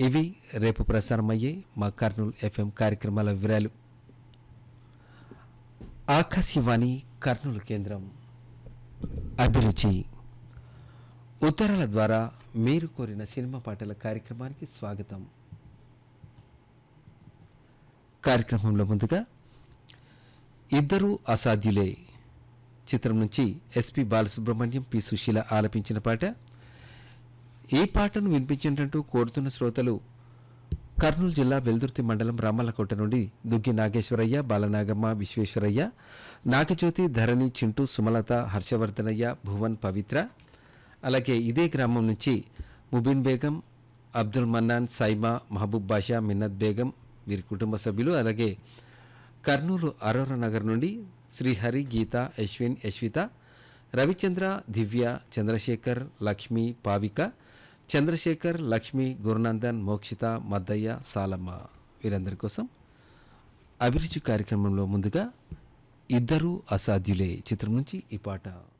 ఇవి రేపు ప్రసారమయ్యే మా కర్నూలు ఎఫ్ఎం కార్యక్రమాల వివరాలు ఆకాశవాణి కర్నూలు కేంద్రం అభిరుచి ఉత్తరాల ద్వారా మీరు కోరిన సినిమా పాటల కార్యక్రమానికి స్వాగతం కార్యక్రమంలో ముందుగా ఇద్దరూ అసాధ్యులే చిత్రం నుంచి ఎస్పి బాలసుబ్రహ్మణ్యం పి సుశీల ఆలపించిన పాట ఈ పాటను వినిపించినట్టు కోరుతున్న శ్రోతలు కర్నూలు జిల్లా వెల్దుర్తి మండలం రామల్లకోట నుండి దుగ్గి నాగేశ్వరయ్య బాలనాగమ్మ విశ్వేశ్వరయ్య నాగజ్యోతి ధరణి చింటూ సుమలత హర్షవర్ధనయ్య భువన్ పవిత్ర అలాగే ఇదే గ్రామం నుంచి ముబిన్ బేగం అబ్దుల్ మన్నాన్ సైమా మహబూబ్ బాషా మిన్నత్ బేగం వీరి కుటుంబ సభ్యులు అలాగే కర్నూలు అరోరా నగర్ నుండి శ్రీహరి గీత యశ్విన్ యశ్విత రవిచంద్ర దివ్య చంద్రశేఖర్ లక్ష్మి పావిక చంద్రశేఖర్ లక్ష్మి గురునందన్ మోక్షిత మద్దయ్య సాలమ్మ వీరందరి కోసం అభిరుచి కార్యక్రమంలో ముందుగా ఇద్దరూ అసాధ్యులే చిత్రం నుంచి ఈ పాట